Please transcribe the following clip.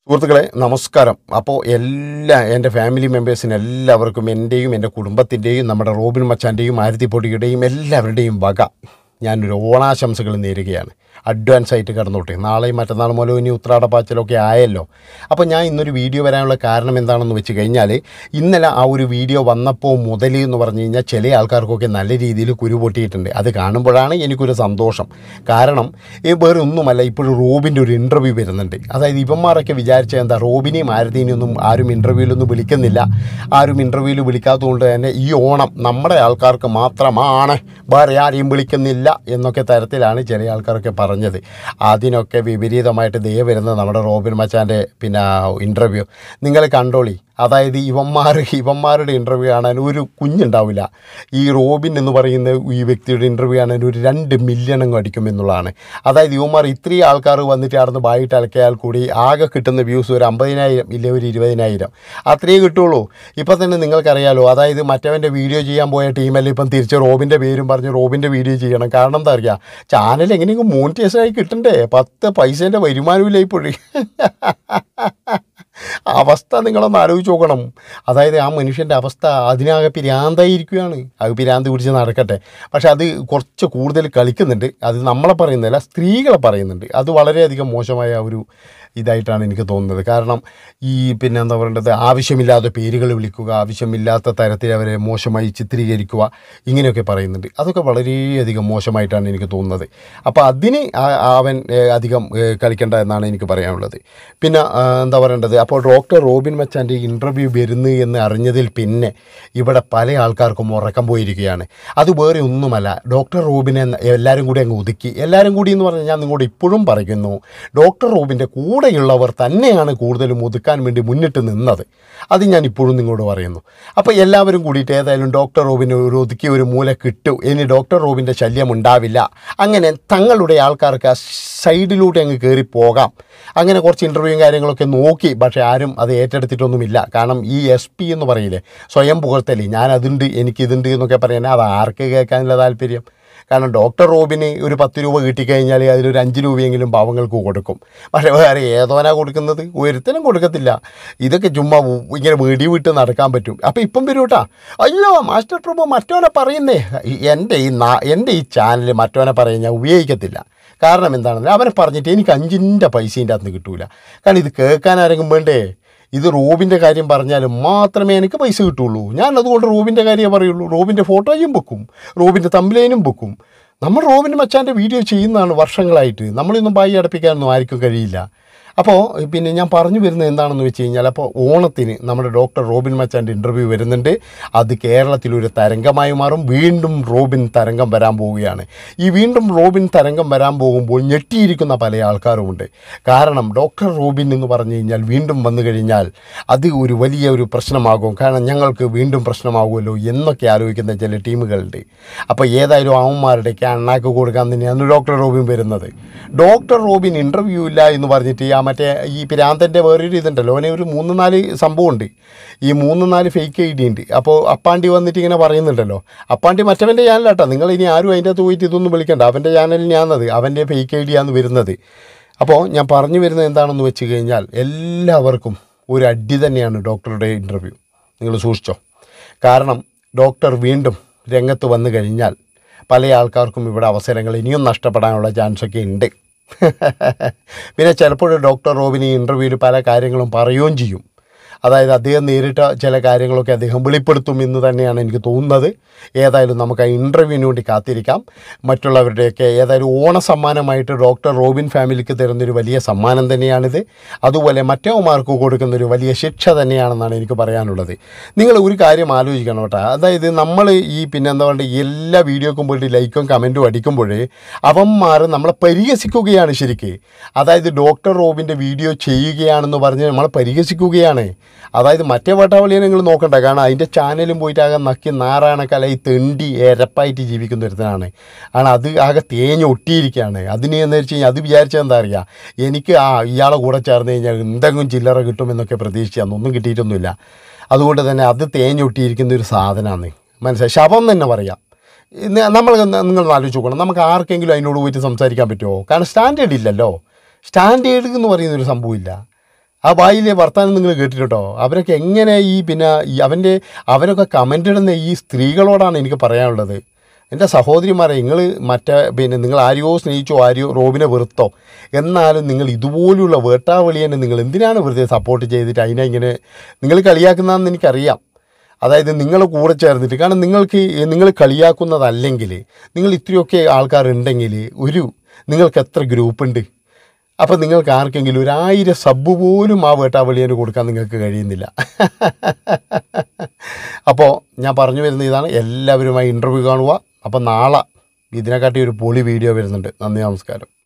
സുഹൃത്തുക്കളെ നമസ്കാരം അപ്പോൾ എല്ലാ എൻ്റെ ഫാമിലി മെമ്പേഴ്സിന് എല്ലാവർക്കും എൻ്റെയും എൻ്റെ കുടുംബത്തിൻ്റെയും നമ്മുടെ റോബിൻ മച്ചാൻ്റെയും ആരതിപ്പൊടിയുടെയും എല്ലാവരുടെയും വക ഞാനൊരു ഓണാശംസകൾ നേരുകയാണ് അഡ്വാൻസ് ആയിട്ട് കടന്നോട്ടെ നാളെയും മറ്റന്നാൾ മുതലും ഇനി ഉത്രാടപ്പാച്ചലൊക്കെ ആയല്ലോ അപ്പോൾ ഞാൻ ഇന്നൊരു വീഡിയോ വരാനുള്ള കാരണം എന്താണെന്ന് വെച്ച് കഴിഞ്ഞാൽ ഇന്നലെ ആ ഒരു വീഡിയോ വന്നപ്പോൾ മുതൽ എന്ന് പറഞ്ഞു കഴിഞ്ഞാൽ ചില ആൾക്കാർക്കൊക്കെ നല്ല രീതിയിൽ കുരു പൊട്ടിയിട്ടുണ്ട് അത് കാണുമ്പോഴാണ് എനിക്കൊരു സന്തോഷം കാരണം ഈ വേറെ ഒന്നുമല്ല ഇപ്പോഴും റോബിൻ്റെ ഒരു ഇൻ്റർവ്യൂ വരുന്നുണ്ട് അതായത് ഇവന്മാരൊക്കെ വിചാരിച്ച എന്താ റോബിനെയും ആരതിനെയും ഒന്നും ആരും ഇൻ്റർവ്യൂവിലൊന്നും വിളിക്കുന്നില്ല ആരും ഇൻ്റർവ്യൂവിൽ വിളിക്കാത്തതുകൊണ്ട് തന്നെ ഈ ഓണം നമ്മുടെ ആൾക്കാർക്ക് മാത്രമാണ് വേറെ ആരെയും വിളിക്കുന്നില്ല എന്നൊക്കെ തരത്തിലാണ് ചില ആൾക്കാരൊക്കെ പറഞ്ഞത് അതിനൊക്കെ വിപരീതമായിട്ട് ദേ വരുന്ന നമ്മുടെ റോബിൻ മച്ചാൻ്റെ പിന്നെ ഇൻ്റർവ്യൂ നിങ്ങൾ കണ്ടോളി അതായത് ഇവന്മാർ ഇവന്മാരുടെ ഇൻ്റർവ്യൂ കാണാൻ ഒരു കുഞ്ഞുണ്ടാവില്ല ഈ റോബിൻ എന്ന് പറയുന്ന ഈ വ്യക്തിയുടെ ഇൻ്റർവ്യൂ കാണാൻ ഒരു രണ്ട് മില്യൺ അങ്ങ് അടിക്കും എന്നുള്ളതാണ് അതായത് ഇവന്മാർ ഇത്രയും ആൾക്കാർ വന്നിട്ട് അവിടുന്ന് ബായിട്ട് അലക്കിയാൽ കൂടി ആകെ കിട്ടുന്ന വ്യൂസ് ഒരു അമ്പതിനായിരം ഇല്ല ഒരു ഇരുപതിനായിരം അത്രയേ കിട്ടുള്ളൂ ഇപ്പം തന്നെ നിങ്ങൾക്കറിയാലോ അതായത് മറ്റവൻ്റെ വീഡിയോ ചെയ്യാൻ പോയ ടീമല്ല ഇപ്പം തിരിച്ച് റോബിൻ്റെ പേരും പറഞ്ഞ് റോബിൻ്റെ വീഡിയോ ചെയ്യണം കാരണം എന്താ പറയുക ചാനൽ എങ്ങനെയെങ്കിലും മോണിറ്റൈസായി കിട്ടണ്ടേ പത്ത് പൈസേൻ്റെ വരുമാനമില്ല ഇപ്പോഴും അവസ്ഥ നിങ്ങളൊന്ന് ആലോചിച്ച് നോക്കണം അതായത് ആ മനുഷ്യൻ്റെ അവസ്ഥ അതിനാകെ പിരാന്തായിരിക്കുകയാണ് അത് പിരാന്ത് പിടിച്ച് നടക്കട്ടെ പക്ഷെ അത് കുറച്ച് കൂടുതൽ കളിക്കുന്നുണ്ട് അത് നമ്മളെ പറയുന്നില്ല സ്ത്രീകളെ പറയുന്നുണ്ട് അത് വളരെയധികം മോശമായ ഒരു ഇതായിട്ടാണ് എനിക്ക് തോന്നുന്നത് കാരണം ഈ പിന്നെ എന്താ പറയേണ്ടത് ആവശ്യമില്ലാത്ത പേരുകൾ വിളിക്കുക ആവശ്യമില്ലാത്ത തരത്തിൽ അവരെ മോശമായി ചിത്രീകരിക്കുക ഇങ്ങനെയൊക്കെ പറയുന്നുണ്ട് അതൊക്കെ വളരെയധികം മോശമായിട്ടാണ് എനിക്ക് തോന്നുന്നത് അപ്പോൾ അതിന് ആ- അവൻ ഏഹ്, അധികം ഏഹ്, കളിക്കേണ്ട എന്നാണ് എനിക്ക് പറയാനുള്ളത് പിന്നെ ആ, എന്താ പറയേണ്ടത് അപ്പോൾ ഡോക്ടർ റോബിൻ മച്ചാൻ്റെ ഇൻ്റർവ്യൂ വരുന്നു എന്ന് അറിഞ്ഞതിൽ പിന്നെ ഇവിടെ പല ആൾക്കാർക്കും ഉറക്കം പോയിരിക്കുകയാണ് അത് വേറെ ഒന്നുമല്ല ഡോക്ടർ റോബിനെ എല്ലാവരും കൂടി അങ്ങ് ഒതുക്കി എല്ലാവരും കൂടി എന്ന് പറഞ്ഞാൽ ഞാൻ നിങ്ങളോട് ഇപ്പോഴും പറയുന്നു ഡോക്ടർ റോബിൻ്റെ കൂടെയുള്ളവർ തന്നെയാണ് കൂടുതലും ഒതുക്കാൻ വേണ്ടി മുന്നിട്ട് നിന്നത് അത് ഞാൻ ഇപ്പോഴും നിങ്ങളോട് പറയുന്നു അപ്പോൾ എല്ലാവരും കൂടിയിട്ട് ഏതായാലും ഡോക്ടർ റോബിന് ഒരു ഒതുക്കി ഒരു മൂല കിട്ടും ഇനി ഡോക്ടർ റോബിൻ്റെ ശല്യം ഉണ്ടാവില്ല അങ്ങനെ തങ്ങളുടെ ആൾക്കാർക്ക് ആ സൈഡിലൂടെ അങ്ങ് കയറി പോകാം അങ്ങനെ കുറച്ച് ഇൻ്റർവ്യൂവും കാര്യങ്ങളൊക്കെ നോക്കി പക്ഷേ ആരും അത് ഏറ്റെടുത്തിട്ടൊന്നുമില്ല കാരണം ഈ എസ് പി എന്ന് പറയില്ലേ സ്വയം പുകഴ്ത്തലേ ഞാൻ അതുണ്ട് എനിക്കിതുണ്ട് എന്നൊക്കെ പറയാൻ അത് ആർക്ക് കേൾക്കാനുള്ള താല്പര്യം കാരണം ഡോക്ടർ റോബിന് ഒരു പത്ത് രൂപ കിട്ടിക്കഴിഞ്ഞാൽ അതിലൊരു അഞ്ച് രൂപയെങ്കിലും പാവങ്ങൾക്ക് കൊടുക്കും പക്ഷേ വേറെ ഏതോനാ കൊടുക്കുന്നത് ഒരുത്തനും കൊടുക്കത്തില്ല ഇതൊക്കെ ചുമ്മാ ഉ- ഇങ്ങനെ വെടി വിട്ട് നടക്കാൻ പറ്റും അപ്പോൾ ഇപ്പം വരും കേട്ടാ അയ്യോ മാസ്റ്റർ പ്രഭു മറ്റവനെ പറയുന്നേ ഈ എൻ്റെ ഈ നാ എൻ്റെ ഈ ചാനൽ മറ്റവനെ പറയാൻ ഞാൻ ഉപയോഗിക്കത്തില്ല കാരണം എന്താണെന്ന് അവനെ പറഞ്ഞിട്ട് എനിക്ക് അഞ്ചിൻ്റെ പൈസേൻ്റെ അകത്ത് കിട്ടൂല കാരണം ഇത് കേൾക്കാൻ ആരെങ്കിലും വേണ്ടേ ഇത് റോബിൻ്റെ കാര്യം പറഞ്ഞാൽ മാത്രമേ എനിക്ക് പൈസ കിട്ടുള്ളൂ ഞാൻ അതുകൊണ്ട് റോബിൻ്റെ കാര്യമേ പറയുള്ളൂ റോബിൻ്റെ ഫോട്ടോയും വെക്കും റോബിൻ്റെ തമ്പിലേനും വെക്കും നമ്മൾ റോബിൻ്റെ മച്ചാൻ്റെ വീഡിയോ ചെയ്യുന്നതാണ് വർഷങ്ങളായിട്ട് നമ്മളിതൊന്നും ബായി അടപ്പിക്കാനൊന്നും ആർക്കും കഴിയില്ല അപ്പോൾ പിന്നെ ഞാൻ പറഞ്ഞു വരുന്നത് എന്താണെന്ന് വെച്ച് കഴിഞ്ഞാൽ അപ്പോൾ ഓണത്തിന് നമ്മുടെ ഡോക്ടർ റോബിൻ മച്ചാൻ്റെ ഇൻ്റർവ്യൂ വരുന്നുണ്ട് അത് കേരളത്തിലൊരു തരംഗമായി മാറും വീണ്ടും റോബിൻ തരംഗം വരാൻ പോവുകയാണ് ഈ വീണ്ടും റോബിൻ തരംഗം വരാൻ പോകുമ്പോൾ ഞെട്ടിയിരിക്കുന്ന പല ആൾക്കാരുമുണ്ട് കാരണം ഡോക്ടർ റോബിൻ എന്ന് പറഞ്ഞു കഴിഞ്ഞാൽ വീണ്ടും വന്നു കഴിഞ്ഞാൽ അത് ഒരു വലിയ ഒരു പ്രശ്നമാകും കാരണം ഞങ്ങൾക്ക് വീണ്ടും പ്രശ്നമാകുമല്ലോ എന്നൊക്കെ ആലോചിക്കുന്ന ചില ടീമുകളുണ്ട് അപ്പോൾ ഏതായാലും അവന്മാരുടെയൊക്കെ അണ്ണാക്ക് കൊടുക്കാൻ തന്നെയാണ് ഡോക്ടർ റോബിൻ വരുന്നത് ഡോക്ടർ റോബിൻ ഇൻ്റർവ്യൂ ഇല്ല എന്ന് പറഞ്ഞിട്ട് ആ മറ്റേ ഈ പിരാന്തൻ്റെ വേറൊരു ഇതുണ്ടല്ലോ അവനെ ഒരു മൂന്ന് നാല് സംഭവമുണ്ട് ഈ മൂന്ന് നാല് ഫേക്ക് ഐ ഡി ഉണ്ട് അപ്പോൾ അപ്പാണ്ടി വന്നിട്ട് ഇങ്ങനെ പറയുന്നുണ്ടല്ലോ അപ്പാണ്ടി മറ്റവൻ്റെ ചാനലാട്ടോ നിങ്ങൾ ഇനി ആരും അതിൻ്റെ അകത്ത് പോയിട്ട് ഇതൊന്നും വിളിക്കണ്ട അവൻ്റെ ചാനലിൽ ഞാനത് അവൻ്റെ ഫേക്ക് ഐ ഡിയാണ് വരുന്നത് അപ്പോൾ ഞാൻ പറഞ്ഞു വരുന്നത് എന്താണെന്ന് വെച്ച് കഴിഞ്ഞാൽ എല്ലാവർക്കും ഒരു അടി തന്നെയാണ് ഡോക്ടറുടെ ഇൻ്റർവ്യൂ നിങ്ങൾ സൂക്ഷിച്ചോ കാരണം ഡോക്ടർ വീണ്ടും രംഗത്ത് വന്നു കഴിഞ്ഞാൽ പല ആൾക്കാർക്കും ഇവിടെ അവസരങ്ങൾ ഇനിയും നഷ്ടപ്പെടാനുള്ള ചാൻസൊക്കെ ഉണ്ട് പിന്നെ ചിലപ്പോൾ ഡോക്ടർ റോബിന് ഈ ഇൻ്റർവ്യൂവിൽ പല കാര്യങ്ങളും പറയുകയും ചെയ്യും അതായത് അദ്ദേഹം നേരിട്ട ചില കാര്യങ്ങളൊക്കെ അദ്ദേഹം വെളിപ്പെടുത്തും എന്ന് തന്നെയാണ് എനിക്ക് തോന്നുന്നത് ഏതായാലും നമുക്ക് ആ ഇൻ്റർവ്യൂവിന് വേണ്ടി കാത്തിരിക്കാം മറ്റുള്ളവരുടെയൊക്കെ ഏതായാലും ഓണ സമ്മാനമായിട്ട് ഡോക്ടർ റോബിൻ ഫാമിലിക്ക് തരുന്നൊരു വലിയ സമ്മാനം തന്നെയാണിത് അതുപോലെ മറ്റവന്മാർക്ക് കൊടുക്കുന്നൊരു വലിയ ശിക്ഷ തന്നെയാണെന്നാണ് എനിക്ക് പറയാനുള്ളത് നിങ്ങൾ ഒരു കാര്യം ആലോചിക്കണം കേട്ടോ അതായത് നമ്മൾ ഈ പിന്നെ എന്താ പറയുക എല്ലാ വീഡിയോക്കും പോയിട്ട് ലൈക്കും കമൻറ്റും അടിക്കുമ്പോൾ അവന്മാർ നമ്മളെ പരിഹസിക്കുകയാണ് ശരിക്ക് അതായത് ഡോക്ടർ റോബിൻ്റെ വീഡിയോ ചെയ്യുകയാണെന്ന് പറഞ്ഞ് നമ്മളെ പരിഹസിക്കുകയാണ് അതായത് മറ്റേ വട്ടാവളിയെ നിങ്ങൾ നോക്കണ്ട കാരണം അതിൻ്റെ ചാനലും പോയിട്ട് ആകെ നക്കി നാറാണക്കല ഈ തെണ്ടി എരപ്പായിട്ട് ജീവിക്കുന്ന ഒരുത്തനാണ് ആണ് അത് ആകെ തേഞ്ഞ് ഒട്ടിയിരിക്കുകയാണ് അതിന് എന്ന് വെച്ച് കഴിഞ്ഞാൽ അത് വിചാരിച്ചത് എന്താ അറിയുക എനിക്ക് ആ ഇയാളെ കൂടെ ചേർന്ന് കഴിഞ്ഞാൽ എന്തെങ്കിലും ചില്ലറ കിട്ടുമെന്നൊക്കെ പ്രതീക്ഷിച്ചാന്ന് ഒന്നും കിട്ടിയിട്ടൊന്നുമില്ല അതുകൊണ്ട് തന്നെ അത് തേഞ്ഞൊട്ടിയിരിക്കുന്ന ഒരു സാധനമാണ് മനസ്സിലായി ശവം തന്നെ പറയാം ഇന്ന് നമ്മൾ നിങ്ങൾ ആലോചിച്ച് നോക്കണം നമുക്ക് ആർക്കെങ്കിലും അതിനോട് പോയിട്ട് സംസാരിക്കാൻ പറ്റുമോ കാരണം സ്റ്റാൻഡേർഡ് ഇല്ലല്ലോ സ്റ്റാൻഡേർഡ് എന്ന് പറയുന്നൊരു സംഭവമില്ല ആ വായിലെ വർത്താനം നിങ്ങൾ കേട്ടിട്ടോ അവരൊക്കെ എങ്ങനെ ഈ പിന്നെ ഈ അവൻ്റെ അവരൊക്കെ കമൻ്റ് ഇടുന്ന ഈ സ്ത്രീകളോടാണ് എനിക്ക് പറയാനുള്ളത് എൻ്റെ സഹോദരിമാരെ നിങ്ങൾ മറ്റേ പിന്നെ നിങ്ങൾ ആരെയോ സ്നേഹിച്ചോ ആരെയോ റോബിനെ വെറുത്തോ എന്നാലും നിങ്ങൾ ഇതുപോലുള്ള വേട്ടാവളിയെ നിങ്ങൾ എന്തിനാണ് വെറുതെ സപ്പോർട്ട് ചെയ്തിട്ട് അതിനെ ഇങ്ങനെ നിങ്ങൾ കളിയാക്കുന്നതെന്ന് എനിക്കറിയാം അതായത് നിങ്ങൾ കൂടെ ചേർന്നിട്ട് കാരണം നിങ്ങൾക്ക് നിങ്ങൾ കളിയാക്കുന്നതല്ലെങ്കിൽ നിങ്ങൾ ഇത്രയൊക്കെ ആൾക്കാരുണ്ടെങ്കിൽ ഒരു നിങ്ങൾക്ക് എത്ര ഗ്രൂപ്പുണ്ട് അപ്പോൾ നിങ്ങൾക്ക് ആർക്കെങ്കിലും ഒരു ആയിരം സബ്ബ് പോലും ആ വേട്ടാവളിയന് കൊടുക്കാൻ നിങ്ങൾക്ക് കഴിയുന്നില്ല അപ്പോൾ ഞാൻ പറഞ്ഞു വരുന്ന ഇതാണ് എല്ലാവരുമായി ഇൻ്റർവ്യൂ കാണുക അപ്പോൾ നാളെ ഇതിനെക്കാട്ടി ഒരു പൊളി വീഡിയോ വരുന്നുണ്ട് നന്ദി നമസ്കാരം